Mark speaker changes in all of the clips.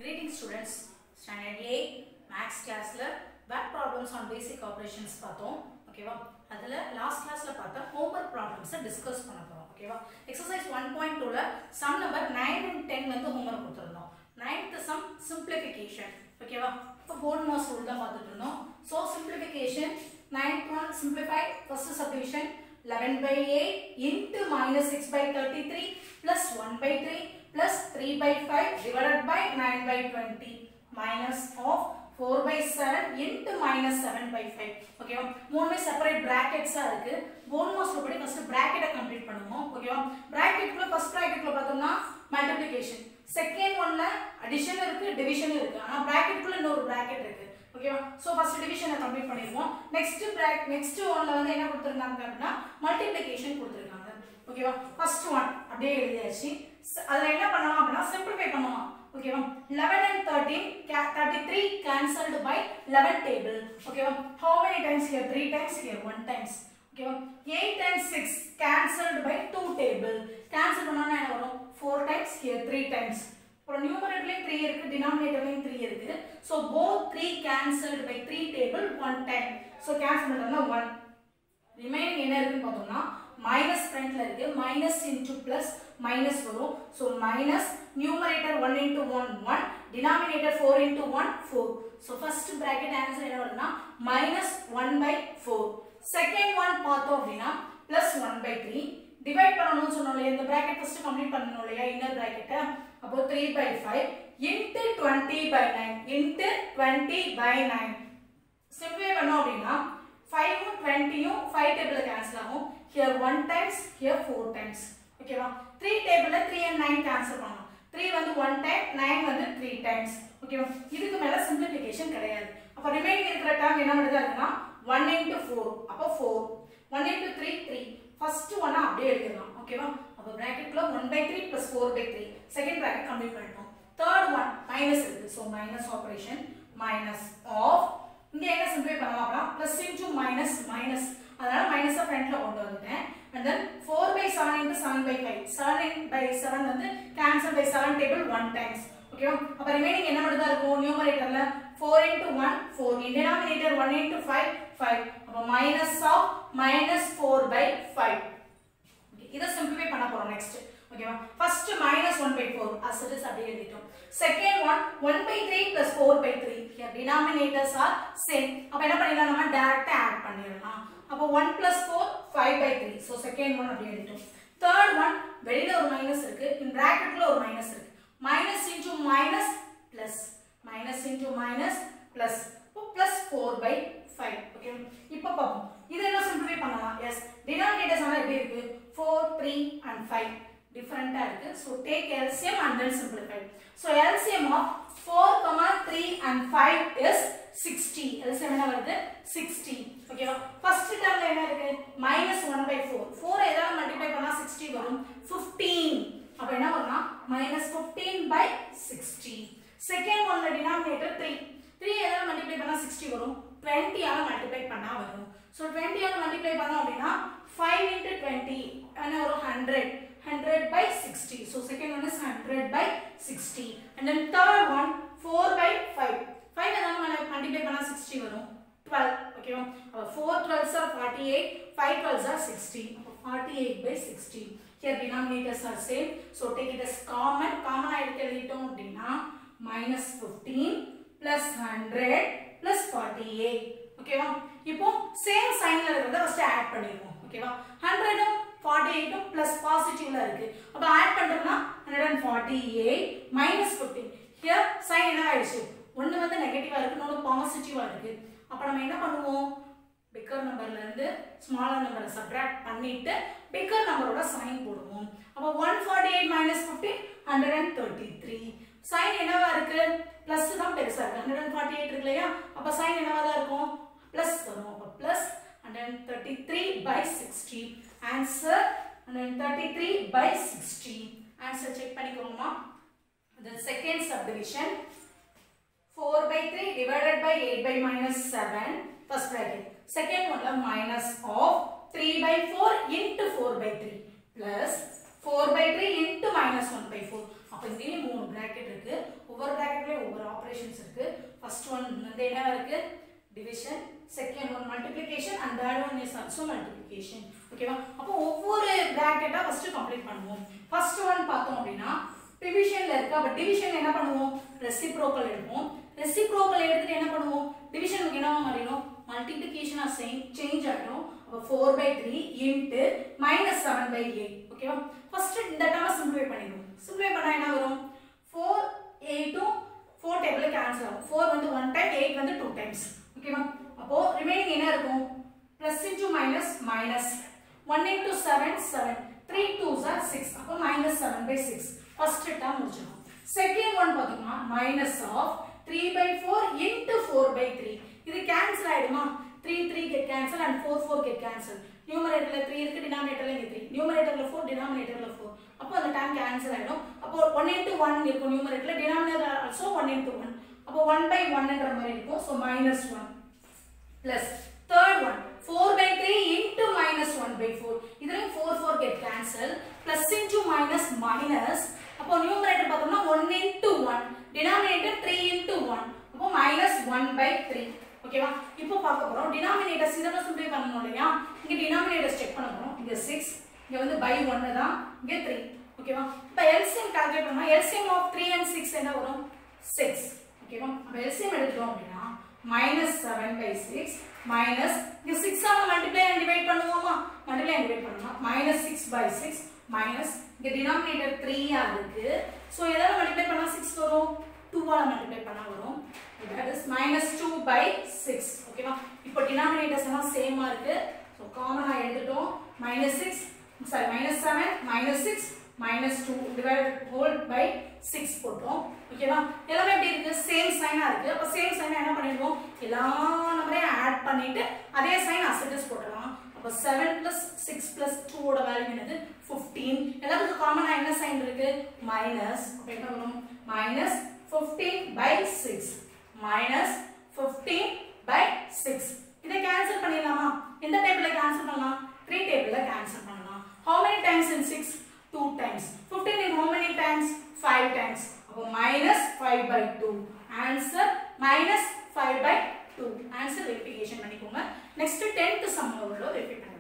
Speaker 1: Greetings students, standard 8 maths கிளாஸ்ல back problems on basic operations பார்த்தோம் ஓகேவா அதில் லாஸ்ட் கிளாஸ்ல பார்த்த ஹோம்ஒர்க் ப்ராப்ளம்ஸை டிஸ்கஸ் பண்ண போகிறோம் ஓகேவா எக்ஸசைஸ் ஒன் பாயிண்ட் டூவில் sum number nine and ten வந்து ஹோம்ஒர்க் கொடுத்துருந்தோம் நைன்த் சம் சிம்பிளிஃபிகேஷன் ஓகேவா இப்போ போர்ட் மாஸ் ரூல் தான் பார்த்துட்டு இருந்தோம் so simplification ninth one simplify first subdivision 11 by 8 into minus 6 by 33 plus 1 by 3 plus 3 by 5 divided by 9 by 20 minus of 4 by 7 into minus 7 by 5 ஓகேவா மூணுமே separate பிராக்கெட்ஸா இருக்கு phone மாஸ்ல படி first பிராக்கெட்டை complete பண்ணுவோம் ஓகேவா பிராக்கெட்குள்ள first பிராக்கெட்ல பார்த்தோம்னா மல்டிப்ளிகேஷன் செகண்ட் ஒன்ல addition இருக்கு டிவிஷன் இருக்கு ஆனா பிராக்கெட்குள்ள இன்னொரு பிராக்கெட் இருக்கு ஓகேவா சோ ஃபர்ஸ்ட் டிவிஷனை கம்ப்ளீட் பண்ணிடுவோம் நெக்ஸ்ட் பிராக் நெக்ஸ்ட் ஒன்ல வந்து என்ன கொடுத்திருக்காங்க அப்படின்னா மல்டிப்ளிகேஷன் கொடுத்திருக்காங்க ஓகேவா ஃபர்ஸ்ட் ஒன் அப்படியே எழுதியாச்சு ச- அதுல என்ன பண்ணலாம் அப்படின்னா சிம்பிளிஃபை பண்ணலாம் ஓகேவா 11 and 13 ca- 33 cancelled by 11 table ஓகேவா how many times here 3 times here 1 times ஓகேவா 8 and 6 cancelled by 2 table cancel பண்ணானா என்ன வரும் 4 times here 3 times அப்புறம் நியூமரேட்டர்லயும் 3 இருக்கு டினாமினேட்டர்லயும் 3 இருக்கு so both 3 cancelled by 3 table 1 time so cancel பண்ணா 1 ரிமைனிங் என்ன இருக்குன்னு பார்த்தோம்னா மைனஸ் ஃப்ரண்ட்ல இருக்கு மைனஸ் இன்டு பிளஸ் மைனஸ் வரும் so minus numerator one into one one denominator four into one four so first bracket answer என்ன வருதுன்னா minus one by four second one பார்த்தோம் அப்படின்னா plus one by three divide பண்ணணும்னு சொன்னோம் இல்லையா இந்த bracket first complete பண்ணணும் இல்லையா இன்னர் பிராக்கெட்டை அப்போ three by five into twenty by nine into twenty by nine simplify பண்ணோம் அப்படின்னா ஃபைவும் டுவெண்ட்டியும் ஃபைவ் டேபிள் கேன்சல் ஆகும் here one times here four times ஓகேவா த்ரீ டேபிளில் த்ரீ அண்ட் நைன் கேன்சல் பண்ணலாம் த்ரீ வந்து ஒன் டைம் நைன் வந்து த்ரீ டைம்ஸ் ஓகேவா இதுக்கு மேலே சிம்பிளிஃபிகேஷன் கிடையாது அப்போ ரிமைனிங் இருக்கிற டேர்ம் என்ன மட்டும் இருக்குன்னா ஒன் இன்ட்டு ஃபோர் அப்போ four one into three three first ஒன்னா அப்படியே எழுதிடலாம் ஓகேவா அப்போ ப்ராக்கெட்ல one by three plus four by three second bracket complete பண்ணிட்டோம் தேர்ட் ஒன் மைனஸ் இருக்கு so minus operation minus of இங்க என்ன சிம்பிளை பண்ணலாம் அப்படின்னா பிளஸ் இன்டூ மைனஸ் மைனஸ் அதனால மைனஸை ஃப்ரண்ட்ல கொண்டு வந்துட்டேன் and then four by seven into seven by five seven by seven வந்து cancel by seven table one times ஓகேவா அப்போ ரிமைனிங் என்ன மட்டும் தான் இருக்கும் நியூமரேட்டர்ல four into one four denominator one into five five அப்போ minus of minus four by five இதை சிம்பிளிஃபை பண்ண போறோம் நெக்ஸ்ட் ஓகேவா first minus one by four as it is அப்படியே எழுதிட்டோம் second one one by three plus four by three denominators are same அப்போ என்ன பண்ணிடலாம் நம்ம டேரக்டா ஆட் பண்ணிடலாம் அப்போ one plus four five by three so second one அப்படியே எழுதிட்டோம் தேர்ட் ஒன் வெளியில ஒரு மைனஸ் இருக்கு இன் பிராக்கெட்ல ஒரு மைனஸ் இருக்கு minus into minus plus minus into minus plus plus four by five okay இப்போ பார்ப்போம் இது என்ன சிம்பிளிஃபை பண்ணலாம் எஸ் டினாமினேட்டர்ஸ் ஆனால் எப்படி இருக்கு ஃபோர் த்ரீ அண்ட் ஃபைவ் டிஃப்ரெண்டா இருக்கு so take LCM and then simplify so LCM of four comma three and five is sixty LCM என்ன வருது சிக்ஸ்டி ஓகேவா ஃபர்ஸ்ட் டேர்ம்ல என்ன இருக்கு minus one by four four ஏதாவது மல்டிப்ளை பண்ணா சிக்ஸ்டி வரும் ஃபிஃப்டீன் அப்போ என்ன வரும்னா minus fifteen by sixty second ஒன்ல டினாமினேட்டர் த்ரீ த்ரீ ஏதாவது மல்டிப்ளை பண்ணா சிக்ஸ்டி வரும் டுவெண்ட்டியால மல்டிப்ளை பண்ணா வரும் ஸோ டுவெண்ட்டியால மல்டிப்ளை பண்ணோம் அப்படின்னா ஃபைவ் இன்ட்டு டுவெண்ட்டி என்ன வரும் hundred hundred by sixty so second one is hundred by sixty and then third one four by five five ஏதாவது மல்டிப்ளை பண்ணா சிக்ஸ்டி வரும் டுவெல் ஓகேவா அப்போ four twelves are forty eight five twelves are sixty அப்போ forty eight by sixty here denominators are same so take it as common காமனாக எடுத்து எழுதிட்டோம் அப்படின்னா minus fifteen plus hundred plus forty eight ஓகேவா இப்போ சேம் சைன்ல இருக்கிறத ஃபர்ஸ்ட் ஆட் பண்ணிடுவோம் ஓகேவா ஹண்ட்ரடும் ஃபார்ட்டி எயிட்டும் பிளஸ் பாசிட்டிவ்ல இருக்கு அப்போ ஆட் பண்றோம்னா hundred and forty eight minus fifteen here sign என்ன ஆயிடுச்சு ஒன்று வந்து நெகட்டிவா இருக்கு இன்னொன்று பாசிட்டிவா இருக்கு அப்போ நம்ம என்ன பண்ணுவோம் பிக்கர் நம்பர்ல இருந்து ஸ்மாலர் நம்பரை சப்ட்ராக்ட் பண்ணிட்டு பிக்கர் நம்பரோட சைன் போடுவோம் அப்போ one forty eight minus fifteen hundred and thirty three sign என்னவா இருக்கு பிளஸ் தான் பெருசா இருக்கு ஹண்ட்ரட் அண்ட் ஃபார்ட்டி எயிட் இருக்கு இல்லையா அப்போ சைன் என்னவா தான் இருக்கும் பிளஸ் வரும் அப்போ plus hundred and thirty three by sixty answer hundred and thirty three by sixty answer check பண்ணிக்கோங்கம்மா the second subdivision 4 by 3 divided by 8 by minus 7 first bracket second one la minus of 3 by 4 into 4 by 3 plus 4 by 3 into minus 1 by 4 அப்ப இங்கேயும் மூணு bracket இருக்கு ஒவ்வொரு bracketலயும் operations இருக்கு first one வந்து என்ன இருக்கு division second one multiplication and third one is also multiplication ஓகேவா அப்போ ஒவ்வொரு பிராக்கெட்டா ஃபர்ஸ்ட் கம்ப்ளீட் பண்ணுவோம் ஃபர்ஸ்ட் ஒன் பார்த்தோம் அப்படின்னா டிவிஷன்ல இருக்கு அப்ப டிவிஷன் என்ன பண்ணுவோம் ரெசிப்ரோக்கல் எடுப்போம் ரெசிப்ரோக்கல் எடுத்துட்டு என்ன பண்ணுவோம் டிவிஷனுக்கு என்னவா மாறிடும் மல்டிப்ளிகேஷனா சேஞ்ச் ஆகிடும் அப்போ four by three into minus seven by eight ஓகேவா ஃபர்ஸ்ட் இந்த டேர்மை சிம்பிளிஃபை பண்ணிடுவோம் சிம்பிளிஃபை பண்ணா என்ன வரும் ஃபோர் எயிட்டும் ஃபோர் டேபிள் கேன்சல் ஆகும் ஃபோர் வந்து ஒன் டைம் எயிட் வந்து டூ டைம்ஸ் ஓகேவா அப்போ ரிமைனிங் என்ன இருக்கும் plus into minus minus one into seven seven three two are six அப்போ minus seven by six first term முடிச்சிடும் செகண்ட் ஒன் பார்த்தோம்னா minus of three by four into four by three இது cancel ஆயிடுமா three three get cancel and four four get cancel நியூமரேட்டர்ல three இருக்கு டினாமினேட்டர்ல இங்க three நியூமரேட்டர்ல ஃபோர் டினாமினேட்டர்ல ஃபோர் அப்போ அந்த டைம் கேன்சல் ஆயிடும் அப்போ ஒன் இன்டூ ஒன் இருக்கும் நியூமரேட்டர்ல denominator also one into one அப்போ ஒன் பை ஒன்ன்ற மாதிரி இருக்கும் so minus one plus third one four by three into minus one by four இதுலையும் four four get cancel plus into minus minus அப்போ numerator பார்த்தோம்னா one into one denominator three into one அப்போ minus one by three ஓகேவா இப்போ பார்க்க போறோம் denominators இதெல்லாம் சிம்பிளை பண்ணணும் இல்லையா இங்க டினாமினேட்டர்ஸ் செக் பண்ண போறோம் இங்க சிக்ஸ் இங்க வந்து பை ஒன்னு தான் இங்க த்ரீ ஓகேவா இப்போ எல்சிஎம் கால்குலேட் பண்ணா LCM of three and six என்ன வரும் சிக்ஸ் ஓகேவா அப்போ எல்சிஎம் எடுத்துட்டோம் அப்படின்னா minus seven by six minus இங்க சிக்ஸ் ஆன மல்டிப்ளை அண்ட் டிவைட் பண்ணுவோமா மல்டிப்ளை அண்ட் டிவைட் பண்ணலாம் minus six by six minus இங்க டினாமினேட்டர் த்ரீயா இருக்கு ஸோ எதாவது மல்டிப்ளை பண்ணா சிக்ஸ் வரும் டூவால் மல்டிப்ளை பண்ணா வரும் that is minus 2 by 6 ஓகேவா இப்போ டினாமினேட்டர்ஸ் எல்லாம் சேமா இருக்கு ஸோ காமனா எடுத்துட்டோம் minus six sorry minus seven minus six minus two divide whole by six போட்டோம் ஓகேவா எல்லாமே எப்படி இருக்கு சேம் சைனா இருக்கு அப்போ சேம் சைனா என்ன பண்ணிடுவோம் எல்லா நம்பரையும் ஆட் பண்ணிட்டு அதே சைன் அசட்டஸ் போட்டலாம் அப்போ செவன் பிளஸ் சிக்ஸ் பிளஸ் டூவோட வேல்யூ என்னது ஃபிஃப்டீன் எல்லாத்துக்கும் காமனாக என்ன சைன் இருக்கு மைனஸ் அப்போ என்ன வரும் minus fifteen by six minus fifteen by six இதை கேன்சல் பண்ணிடலாமா எந்த டேபிள்ல கேன்சல் பண்ணலாம் த்ரீ டேபிள்ல கேன்சல் பண்ணலாம் how many times in 6 2 times 15 in how many times 5 times அப்போ minus 5 by 2 answer minus 5 by 2 answer verification பண்ணிக்கோங்க next 10th sum உள்ள வெரிஃபை பண்ணலாம்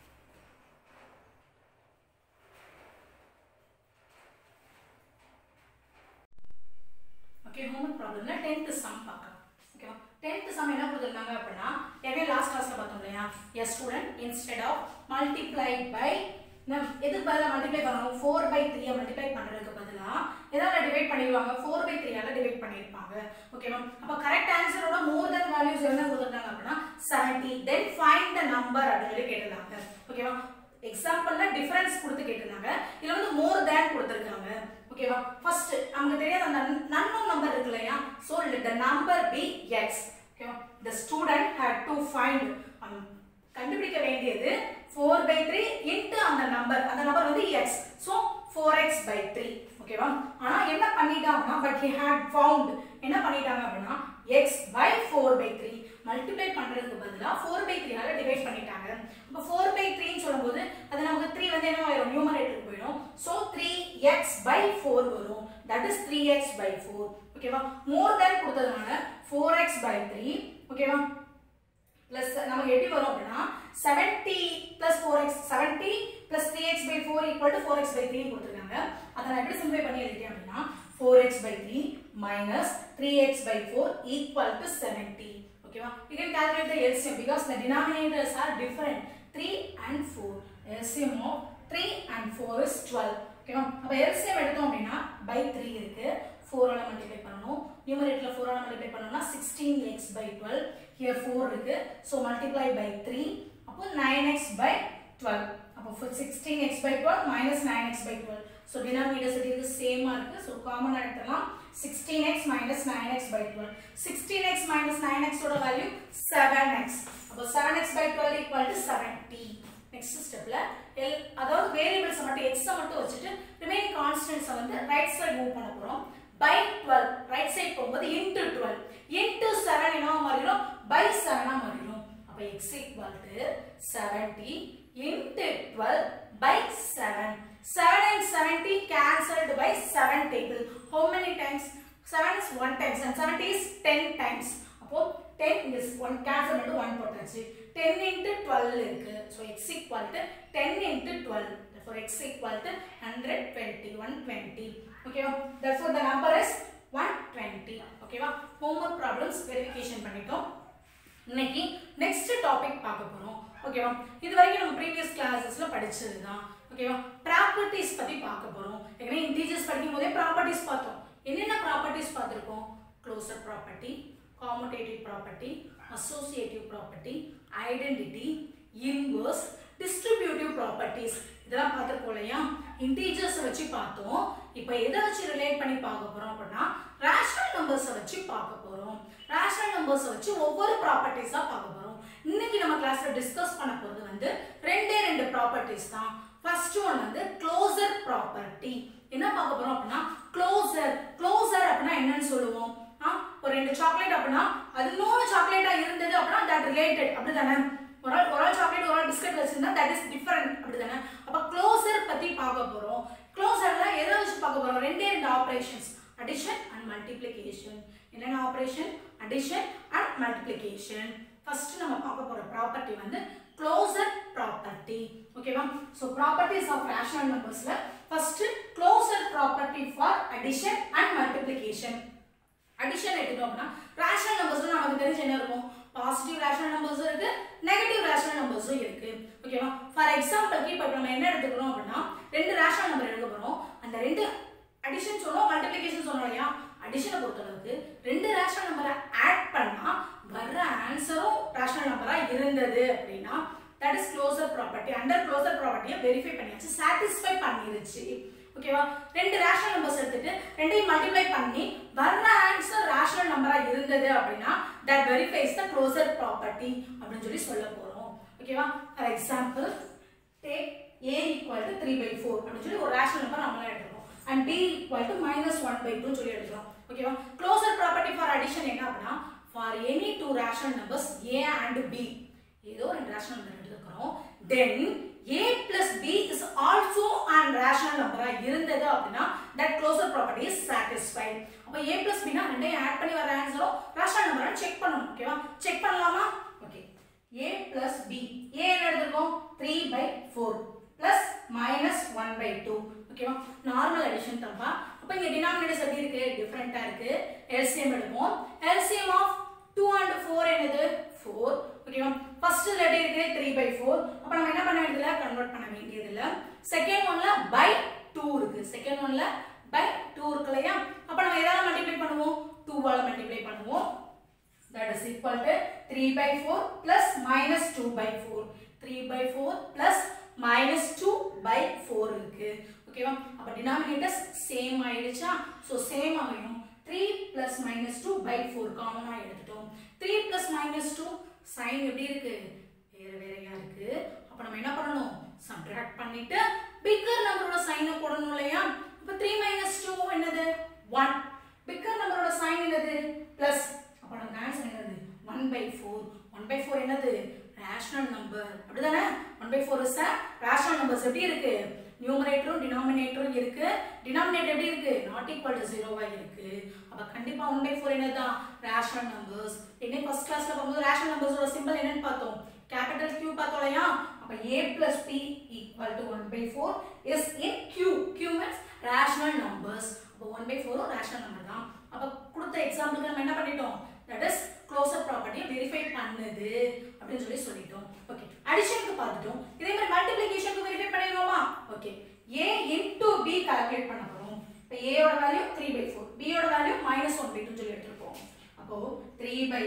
Speaker 1: ஓகே ஹோம்ஒர்க் ப்ராப்ளம்ல 10th சம் பார்க்கலாம் ஓகேவா 10th சம் என்ன கொடுத்துருக்காங்க அப்படின்னா ஏற்கனவே லாஸ்ட் கிளாஸ்ல பார்த்தோம் இல்லையா a student instead of multiply by நம் எதுக்கு பதிலாக மல்டிப்ளை பண்ணணும் ஃபோர் பை த்ரீயை மல்டிப்ளை பண்ணுறதுக்கு பதிலாக எதாவது டிவைட் பண்ணிடுவாங்க ஃபோர் பை த்ரீயால டிவைட் பண்ணியிருப்பாங்க ஓகேவா அப்போ கரெக்ட் ஆன்சரோட மோர் தென் வேல்யூஸ் என்ன கொடுத்துருக்காங்க அப்படின்னா seventy then find the number அப்படின்னு சொல்லி கேட்டிருந்தாங்க ஓகேவா எக்ஸாம்பிள்ல டிஃபரன்ஸ் கொடுத்து கேட்டிருந்தாங்க இதுல வந்து மோர் தேன் கொடுத்துருக்காங்க ஓகேவா ஃபர்ஸ்ட் நமக்கு தெரியாத அந்த நன்னும் நம்பர் இருக்கு இல்லையா so the number b x ஓகேவா the student had to find கண்டுபிடிக்க வேண்டியது ஃபோர் பை த்ரீ இன்ட்டு அந்த நம்பர் அந்த நம்பர் வந்து x so four x by three ஓகேவா ஆனால் என்ன பண்ணிட்டாங்கன்னா பட் ஹி ஹேட் ஃபவுண்ட் என்ன பண்ணிட்டாங்க அப்படின்னா x by four by three multiply பண்ணுறதுக்கு பதிலாக ஃபோர் பை த்ரீயால டிவைட் பண்ணிட்டாங்க அப்போ ஃபோர் பை த்ரீன்னு சொல்லும்போது அது நமக்கு த்ரீ வந்து என்ன ஆயிரும் நியூமரேட்டருக்கு போயிடும் so three x by four வரும் that is three x by four ஓகேவா மோர் தேன் கொடுத்ததுனால ஃபோர் எக்ஸ் பை த்ரீ ஓகேவா பிளஸ் நமக்கு எப்படி வரும் அப்படின்னா seventy plus four x seventy plus three x by four equal to four x by three கொடுத்துருக்காங்க அதை நான் எப்படி சிம்பிளை பண்ணி எழுதிட்டேன் அப்படின்னா four x by three minus three x by four equal to seventy ஓகேவா you can calculate the LCM because the denominators are different three and four LCM of three and four is twelve ஓகேவா அப்போ LCM எடுத்தோம் அப்படின்னா by three இருக்கு ஃபோரால் multiply பண்ணணும் நியூமரேட்டில் ஃபோரால் மல்டிப்ளை பண்ணோம்னா sixteen x by twelve here four இருக்கு ஸோ மல்டிப்ளை பை த்ரீ அப்போ நைன் எக்ஸ் பை டுவெல் அப்போ sixteen x by twelve minus nine x by twelve so denominators இது சேமாக இருக்கு ஸோ காமனாக எடுத்துலாம் sixteen x minus nine x by twelve sixteen x minus nine எக்ஸோட value seven x அப்போ seven x by twelve equal to seventy next ஸ்டெப்ல எல் அதாவது வேரியபிள்ஸை மட்டும் எக்ஸை மட்டும் வச்சுட்டு ரிமைனிங் கான்ஸ்டன்ஸை வந்து ரைட் சைடு மூவ் பண்ண போகிறோம் பை டுவெல் ரைட் சைடு போகும்போது இன்டூ டுவெல் இன்டூ செவன் என்னவா மாறிடும் பை செவனா மாறிடும் அப்போ x equal to seventy into twelve by seven seven and seventy cancelled by seven table how many times 7 is 1 times and 70 is 10 times அப்போ 10 is 1 cancel பண்ணிட்டு 1 போட்டாச்சு 10 into 12 இருக்கு so x equal to 10 into 12 therefore x equal to 120 120 ஓகேவா therefore the number is 120 ஓகேவா homework problems verification பண்ணிட்டோம் இன்னைக்கு next topic பார்க்க போறோம் ஓகேவா இது வரைக்கும் நம்ம ப்ரீவியஸ் கிளாஸஸ்ல படிச்சது தான் ஓகேவா ப்ராப்பர்ட்டிஸ் பத்தி பார்க்க போறோம் ஏற்கனவே இன்டீஜர்ஸ் படிக்கும் போதே ப்ராப்பர்ட்டிஸ் பார்த்தோம் என்னென்ன ப்ராப்பர்ட்டிஸ் பார்த்துருக்கோம் closure property commutative property associative property identity inverse distributive properties இதெல்லாம் பார்த்துருக்கோம் இல்லையா இன்டீஜர்ஸ் வச்சு பார்த்தோம் இப்போ எதை வச்சு ரிலேட் பண்ணி பார்க்க போறோம் அப்படின்னா ரேஷனல் நம்பர்ஸை வச்சு பார்க்க போறோம் ரேஷனல் நம்பர்ஸை வச்சு ஒவ்வொரு ப்ராப்பர்ட்டிஸா பார்க்க போறோம் இன்னைக்கு நம்ம கிளாஸ்ல டிஸ்கஸ் பண்ண போறது வந்து ரெண்டே ரெண்டு ப்ராப்பர்ட்டிஸ் தான் ஃபர்ஸ்ட் ஒன் வந்து க்ளோசர் ப்ராப்பர்ட்டி என்ன பார்க்க போறோம் அப்படின்னா க்ளோசர் க்ளோசர் அப்படின்னா என்னன்னு சொல்லுவோம் ஆ ஒரு ரெண்டு சாக்லேட் அப்படின்னா அது இன்னொரு சாக்லேட்டா இருந்தது அப்படின்னா தட் ரிலேட்டட் அப்படிதானே ஒரு ஆள் ஒரு ஆள் சாக்லேட் ஒரு ஆள் பிஸ்கட் வச்சிருந்தா தட் இஸ் டிஃபரெண்ட் அப்படிதானே அப்ப க்ளோசர் பத்தி பார்க்க போறோம் க்ளோசர்ல எதை வச்சு பார்க்க போறோம் ரெண்டே ரெண்டு ஆபரேஷன்ஸ் அடிஷன் அண்ட் மல்டிப்ளிகேஷன் என்னென்ன operation addition and multiplication first நம்ம பார்க்க போற ப்ராப்பர்ட்டி வந்து க்ளோசர் ப்ராப்பர்ட்டி ஓகேவா ஸோ ப்ராப்பர்ட்டிஸ் ஆஃப் ரேஷனல் நம்பர்ஸ்ல first closure property for addition and multiplication addition எடுத்துட்டோம் அப்படின்னா ரேஷனல் நம்பர்ஸ் நமக்கு தெரிஞ்சு என்ன இருக்கும் பாசிட்டிவ் ரேஷனல் நம்பர்ஸும் இருக்கு நெகட்டிவ் ரேஷனல் நம்பர்ஸும் இருக்கு ஓகேவா ஃபார் எக்ஸாம்பிளுக்கு இப்போ நம்ம என்ன எடுத்துக்கிறோம் அப்படின்னா ரெண்டு ரேஷனல் நம்பர் எடுக்க போறோம் அந்த ரெண்டு அடிஷன் சொன்னோம் மல்டிப்ளிகேஷன் சொன்னோம் இல்லையா அடிஷனை பொறுத்தளவுக்கு ரெண்டு ரேஷனல் நம்பரை ஆட் பண்ணா வர்ற ஆன்சரும் ரேஷனல் நம்பரா இருந்தது அப்படின்னா that is closure property under closure ப்ராப்பர்ட்டியை வெரிஃபை பண்ணியாச்சு சாட்டிஸ்ஃபை பண்ணிருச்சு ஓகேவா ரெண்டு ரேஷனல் நம்பர்ஸ் எடுத்துட்டு ரெண்டையும் மல்டிப்ளை பண்ணி வர்ற ஆன்சர் ரேஷனல் நம்பரா இருந்தது அப்படின்னா that verifies the closure property அப்படின்னு சொல்லி சொல்ல போறோம் ஓகேவா for example take a equal to three by four அப்படின்னு சொல்லி ஒரு ரேஷனல் நம்பர் நம்மளாம் எடுத்துருக்கோம் and b equal to minus one by two சொல்லி எடுத்துக்கிறோம் ஓகேவா க்ளோசர் ப்ராப்பர்ட்டி ஃபார் அடிஷன் என்ன அப்படின்னா for any two rational numbers a and b ஏதோ ரெண்டு ரேஷனல் நம்பர் எடுத்துக்கிறோம் தென் a plus b is also an rational number இருந்தது அப்படின்னா that closure property is satisfied அப்ப a plus b னா ரெண்டையும் ஆட் பண்ணி வர ஆன்சரும் ரேஷனல் நம்பரை செக் பண்ணணும் ஓகேவா செக் பண்ணலாமா okay a plus b a என்ன எடுத்துக்கோம் 3 by 4 plus minus 1 by 2 ஓகேவா நார்மல் அடிஷன் தப்பா அப்ப இங்க டினாமினேட்டர்ஸ் எப்படி இருக்கு டிஃபரெண்டா இருக்கு LCM எடுப்போம் LCM of 2 and 4 என்னது 4 ஓகேவா ஃபர்ஸ்ட் லெட் இருக்கு 3 by 4 அப்ப நம்ம என்ன பண்ண வேண்டியதுல கன்வர்ட் பண்ண வேண்டியது இல்ல செகண்ட் ஒன்ல பை 2 இருக்கு செகண்ட் ஒன்ல பை 2 இருக்கு இல்லையா அப்ப நம்ம எதால மல்டிப்ளை பண்ணுவோம் 2 ஆல மல்டிப்ளை பண்ணுவோம் that is equal to 3 by 4 plus minus 2 by 4 3 by 4 plus minus 2 by 4 இருக்கு ஓகேவா அப்ப டினாமினேட்டர்ஸ் சேம் ஆயிடுச்சா சோ சேம் ஆகும் 3 plus minus 2 by 4 காமனா எடுத்துட்டோம் 3 plus minus 2 சைன் எப்படி இருக்கு வேற வேறையா இருக்கு அப்ப நம்ம என்ன பண்ணணும் சப்ட்ராக்ட் பண்ணிட்டு பிக்கர் நம்பரோட சைனை போடணும் இல்லையா அப்ப 3 minus 2 என்னது 1 பிக்கர் நம்பரோட சைன் என்னது பிளஸ் அப்ப நமக்கு ஆன்சர் என்னது 1 by 4 1 by 4 என்னது ரேஷனல் நம்பர் அப்படிதானே 1 by 4 இஸ் ரேஷனல் நம்பர்ஸ் எப்படி இருக்கு நியூமரேட்டரும் டினாமினேட்டரும் இருக்கு டினாமினேட்டர் எப்படி இருக்கு நாட் ஈக்குவல் டு ஜீரோவா இருக்கு அப்ப கண்டிப்பா 1 by 4 என்னதான் ரேஷனல் நம்பர்ஸ் என்ன ஃபர்ஸ்ட் கிளாஸ்ல பார்க்கும்போது ரேஷனல் நம்பர்ஸோட சிம்பிள் என்னன்னு பார்த்தோம் கேபிட்டல் Q பார்த்தோம் இல்லையா அப்ப A plus P equal to 1 by 4 is in Q Q means rational numbers அப்ப 1 by 4 ரேஷனல் நம்பர் தான் அப்ப கொடுத்த எக்ஸாம்பிளுக்கு நம்ம என்ன பண்ணிட்டோம் தட் இஸ் க்ளோசர் ப்ராப்பர்ட்டியை வெரிஃபை பண்ணுது அப்படின்னு சொல்லி சொல்லிட்டோம் ஓகே அடிஷனுக்கு பார்த்துட்டோம் இதே மாதிரி மல்டிப்ளிகேஷனுக்கு வெரிஃபை பண்ணிடுவோமா okay a into b calculate பண்ண போறோம் இப்போ a யோட வேல்யூ 3 by 4 b யோட value minus one by two சொல்லி எடுத்துருப்போம் அப்போ 3 by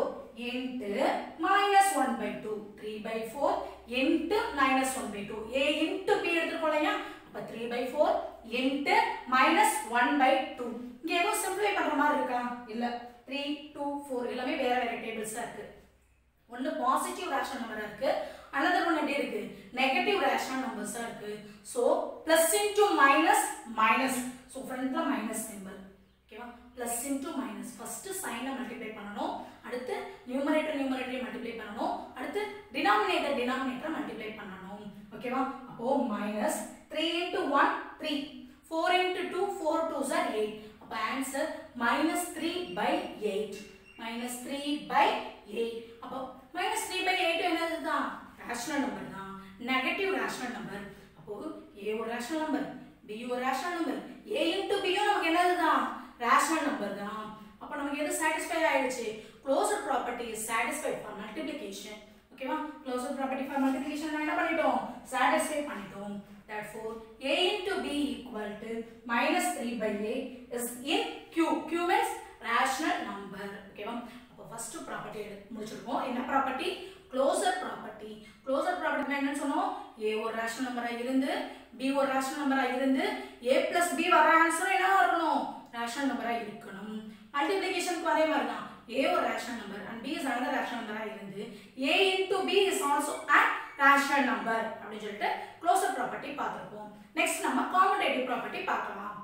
Speaker 1: 4 into minus 1 by 2 3 by 4 into minus 1 by 2 a into b எடுத்துருக்கோம் இல்லையா அப்ப 3 by 4 into minus 1 by 2 இங்க ஏதோ சிம்பிளை பண்ற மாதிரி இருக்கா இல்ல 3 2 4 எல்லாமே வேற வேற டேபிள்ஸா இருக்கு ஒன்னு பாசிட்டிவ் ரேஷனல் நம்பரா இருக்கு another ஒன் எப்படி இருக்கு நெகட்டிவ் ரேஷனல் நம்பர்ஸா இருக்கு so plus into minus minus so ஃப்ரண்ட்ல மைனஸ் சிம்பிள் ஓகேவா பிளஸ் இன்டு மைனஸ் ஃபர்ஸ்ட் சைனை மல்டிப்ளை பண்ணணும் அடுத்து நியூமரேட்டர் நியூமரேட்டரை மல்டிப்ளை பண்ணணும் அடுத்து டினாமினேட்டர் டினாமினேட்டரை மல்டிப்ளை பண்ணணும் ஓகேவா அப்போ minus three into one three four into two four two sir eight அப்போ அப்போ answer minus three by eight minus three by eight அப்போ மைனஸ் த்ரீ பை எயிட் என்னது தான் ரேஷனல் நம்பர் தான் நெகட்டிவ் ரேஷனல் நம்பர் அப்போ ஏ ஒரு rational number b ஒரு rational number a into பியும் நமக்கு என்னது தான் ரேஷனல் நம்பர் தான் அப்போ நமக்கு எது சாட்டிஸ்ஃபை ஆயிடுச்சு closure property is satisfy for multiplication ஓகேவா க்ளோசர் ப்ராப்பர்ட்டி ஃபார் மல்டிப்ளிகேஷன் என்ன பண்ணிட்டோம் சாட்டிஸ்ஃபை பண்ணிட்டோம் therefore a into b equal to minus 3 by 8 is in q q means rational number ஓகேவா அப்போ ஃபர்ஸ்ட் ப்ராப்பர்ட்டி முடிச்சிருக்கோம் என்ன property closure property closure property என்னன்னு சொன்னோம் a ஒரு ரேஷனல் நம்பரா இருந்து b ஒரு ரேஷனல் நம்பரா இருந்து a plus b வர ஆன்சர் என்ன வரணும் ரேஷனல் நம்பரா இருக்கணும் மல்டிப்ளிகேஷனுக்கு அதே மாதிரி தான் a ஒரு rational number and b is another rational நம்பரா இருந்து a into b is also an rational number அப்படின்னு சொல்லிட்டு க்ளோசர் ப்ராப்பர்ட்டி பார்த்துருப்போம் நெக்ஸ்ட் நம்ம காமடேட்டிவ் ப்ராப்பர்ட்டி பார்க்கலாம்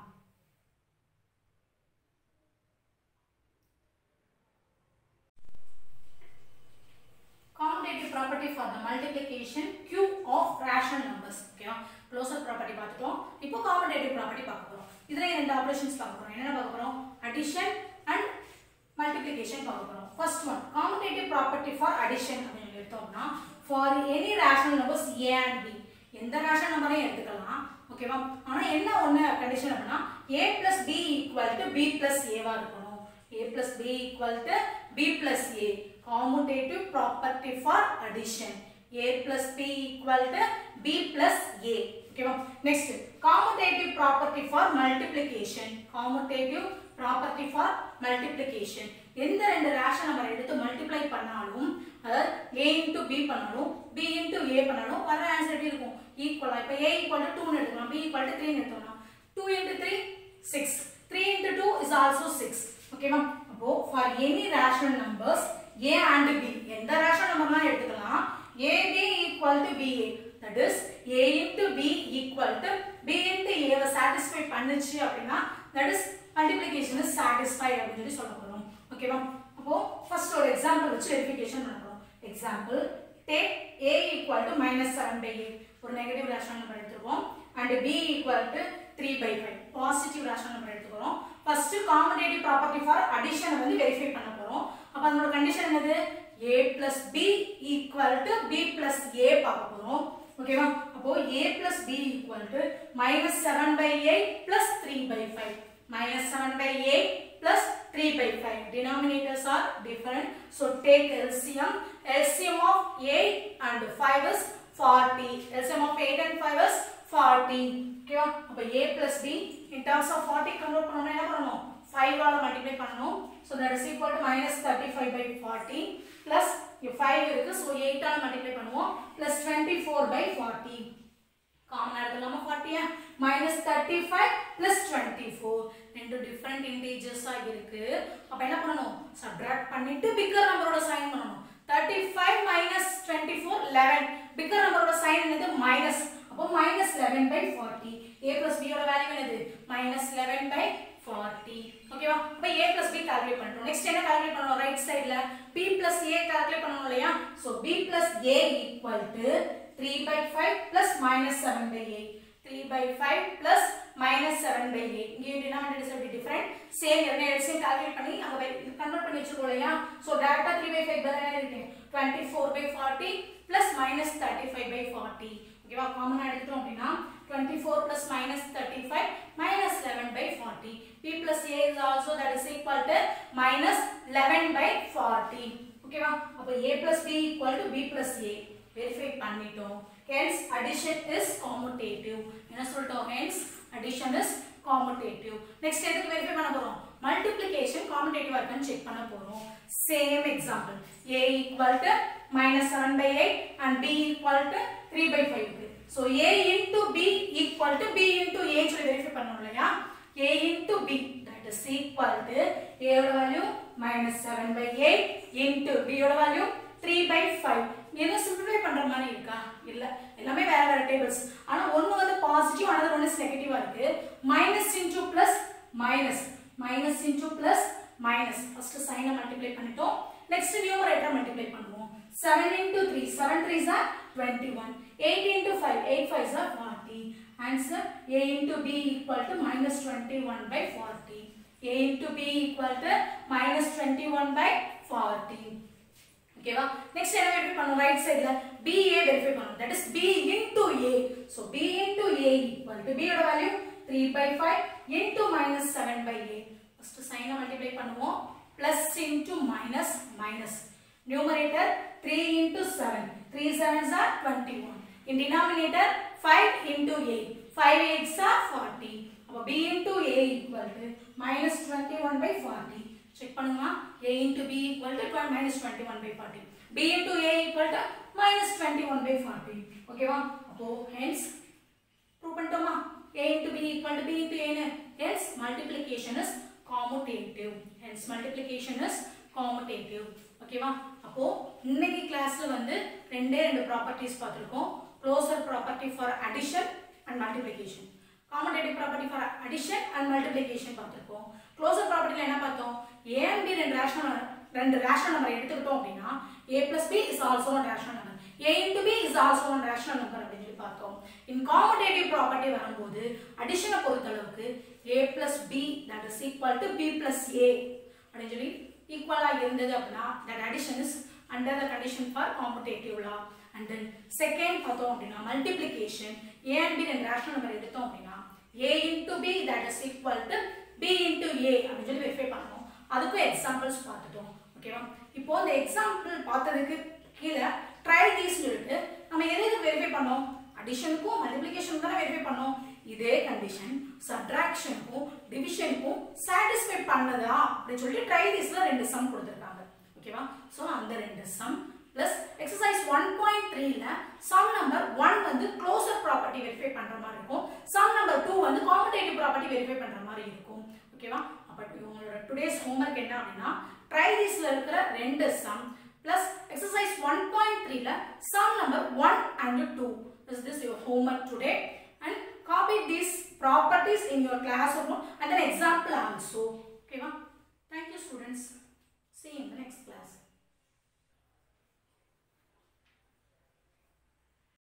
Speaker 1: commutative property for the multiplication q of rational numbers ஓகேவா க்ளோசர் ப்ராப்பர்ட்டி பார்த்துட்டோம் இப்போ commutative property பார்க்க போறோம் இதுல ரெண்டு ஆபரேஷன்ஸ் பார்க்க போறோம் என்ன பார்க்க போறோம் addition and multiplication பார்க்க போறோம் first one commutative property for addition அப்படின்னு சொல்லி எடுத்தோம்னா for any rational numbers a and b எந்த ரேஷனல் நம்பரையும் எடுத்துக்கலாம் ஓகேவா ஆனா என்ன ஒண்ணு கண்டிஷன் அப்படின்னா a plus b equal to b plus a வா இருக்கணும் a plus b equal to b plus a commutative property for addition a plus b equal to b plus a ஓகேவா next commutative property for multiplication commutative property for multiplication எந்த ரெண்டு rational number எடுத்து multiply பண்ணாலும் அதாவது a into b பண்ணாலும் b into a பண்ணாலும் வர answer எப்படி இருக்கும் ஈக்குவலா இப்போ a equal to 2 னு எடுக்கலாம் b equal to 3 னு எடுத்தோம்னா 2 into 3 6 3 into 2 is also 6 ஓகேவா அப்போ for any rational numbers a and b எந்த rational number எடுத்துக்கலாம் ab equal to ba that is a into b equal to b into a why satisfy பண்ணுச்சு அப்படின்னா that is multiplication is satisfied அப்படின்னு சொல்லி சொல்ல போறோம் ஓகேவா அப்போ ஃபர்ஸ்ட் ஒரு எக்ஸாம்பிள் வச்சு வெரிஃபிகேஷன் பண்ண போறோம் example take a equal to minus 7 by 8 ஒரு நெகட்டிவ் ரேஷனல் நம்பர் எடுத்துருவோம் and b equal to 3 by 5 positive rational number எடுத்துக்கிறோம் first commutative property for addition வந்து வெரிஃபை பண்ண போறோம் அப்ப அதோட கண்டிஷன் என்னது a plus b equal to b plus a பார்க்க போறோம் ஓகேவா அப்போ a plus b equal to minus 7 by 8 plus 3 by 5 minus 7 by 8 plus 3 by 5 denominators are different so take LCM LCM of 8 and 5 is 40 LCM of 8 and 5 is 40 ஓகேவா அப்ப a plus b in terms of 40 convert பண்ணனும் என்ன பண்ணனும் 5 ஆல multiply பண்ணனும் so that is equal to minus 35 by 40 plus இங்க 5 இருக்கு so 8 ஆல மல்டிப்ளை பண்ணுவோம் plus 24 by 40 காமன் எடுத்துலாமா 40 minus 35 plus 24 ரெண்டு டிஃபரண்ட் இன்டீஜர்ஸா இருக்கு அப்ப என்ன பண்ணனும் சப்ட்ராக்ட் பண்ணிட்டு பிக்கர் நம்பரோட சைன் பண்ணனும் 35 minus 24 11 பிக்கர் நம்பரோட சைன் என்னது மைனஸ் அப்போ minus 11 by 40 a plus b யோட வேல்யூ என்னது minus 11 by 40 ஓகேவா அப்ப a plus b கால்குலேட் பண்ணிட்டோம் நெக்ஸ்ட் என்ன கால்குலேட் பண்ணனும் ரைட் சைடுல b plus a கால்குலேட் பண்ணனும் இல்லையா so b plus a equal to 3 by 5 plus minus 7 by 8 3 by 5 plus minus 7 by 8 இங்கே denominator is different same என்ன எல்சிஎம் கால்குலேட் பண்ணி அங்க கன்வர்ட் பண்ணி வச்சிருக்கோம் இல்லையா சோ டைரக்டா 3 by 5 பதிலா என்ன இருக்கு 24 by 40 plus minus 35 by 40 ஓகேவா காமனா எடுத்துட்டோம் அப்படின்னா 24 plus minus 35 minus 11 by 40 p plus a is also that is equal to minus 11 by 40 ஓகேவா அப்ப a plus b equal to b plus a verify பண்ணிட்டோம் hence addition is commutative என்ன சொல்லிட்டோம் hence addition is commutative next எதுக்கு verify பண்ண போறோம் multiplication commutative இருக்கான்னு check பண்ண போறோம் same example a equal to minus 7 by 8 and b equal to 3 by 5 இருக்கு so a into b equal to b into a சொல்லி வெரிஃபை பண்ணணும் இல்லையா a into b that is equal to a யோட value minus 7 by 8 into b யோட value 3 by 5 என்ன simplify பண்ற மாதிரி இருக்கா இல்ல எல்லாமே வேற வேற டேபிள்ஸ் ஆனா ஒன்னு வந்து பாசிட்டிவ் another ஒன்னு நெகட்டிவா இருக்கு minus into plus minus minus into plus minus first சைனை மல்டிப்ளை பண்ணிட்டோம் நெக்ஸ்ட் நியூமரேட்டர் மல்டிப்ளை பண்ணுவோம் 7 into 3 7 3s are 21 8 into 5 8 5s are 40 answer a into b equal to minus 21 by 40 a into b equal to minus 21 by 40 ஓகேவா next என்ன verify பண்ணுவோம் right சைடுல ba verify பண்ணுவோம் that is b into a so b into a equal to b யோட value 3 by 5 into minus 7 by a first சைனை multiply பண்ணுவோம் plus into minus minus numerator 3 into 7 3 sevens are 21 in denominator 5 into a 5 eights are 40 அப்போ b into a equal to minus 21 by 40 check பண்ணுங்க a into b equal to 12 minus 21 by 40 b into a equal to minus 21 by 40 ஓகேவா அப்போ hence prove பண்ணிட்டோமா a into b equal to b into a னு hence multiplication is commutative hence multiplication is commutative ஓகேவா அப்போ இன்னைக்கு கிளாஸ்ல வந்து ரெண்டே ரெண்டு ப்ராப்பர்ட்டிஸ் பார்த்திருக்கோம் closure property for addition and multiplication commutative property for addition and multiplication பார்த்திருக்கோம் க்ளோசர் ப்ராப்பர்ட்டில என்ன பார்த்தோம் a and b ரெண்டு ரேஷனல் ரெண்டு ரேஷனல் நம்பர் எடுத்துக்கிட்டோம் அப்படின்னா a plus b is also one rational number a into b is also one rational number அப்படின்னு சொல்லி பார்த்தோம் இன் காமடேட்டிவ் ப்ராப்பர்ட்டி வரும்போது அடிஷனை பொறுத்தளவுக்கு a plus b that is equal to b plus a அப்படின்னு சொல்லி ஈக்குவலா இருந்தது அப்படின்னா that addition is under the condition for commutative law and then second பார்த்தோம் அப்படின்னா multiplication a and b ரெண்டு rational number எடுத்தோம் அப்படின்னா a into b that is equal to b into a அப்படின்னு சொல்லி வெரிஃபை பண்ணோம் அதுக்கும் எக்ஸாம்பிள்ஸ் பார்த்துட்டோம் ஓகேவா இப்போ இந்த எக்ஸாம்பிள் பார்த்ததுக்கு கீழே ட்ரை தீஸ் சொல்லிட்டு நம்ம எது எது வெரிஃபை பண்ணோம் அடிஷனுக்கும் மல்டிப்ளிகேஷனுக்கும் தானே வெரிஃபை பண்ணோம் இதே கண்டிஷன் சப்ட்ராக்ஷனுக்கும் டிவிஷனுக்கும் சாட்டிஸ்ஃபை பண்ணதா அப்படின்னு சொல்லி ட்ரை தீஸ்ல ரெண்டு சம் கொடுத்துருக்காங்க ஓகேவா ஸோ அந்த ரெண்டு sum plus exercise one point த்ரீல சம் நம்பர் ஒன் வந்து க்ளோசர் ப்ராப்பர்ட்டி வெரிஃபை பண்ற மாதிரி இருக்கும் சம் நம்பர் டூ வந்து காம்படேட்டிவ் ப்ராப்பர்ட்டி வெரிஃபை பண்ற மாதிரி இருக்கும் ஓகேவா அப்ப உங்களோட டுடேஸ் ஹோம்ஒர்க் என்ன அப்படின்னா ட்ரை தீஸ்ல இருக்கிற ரெண்டு sum plus exercise one point த்ரீல sum number one and two is this your homework today அண்ட் copy these properties in your classroom and an example also okay va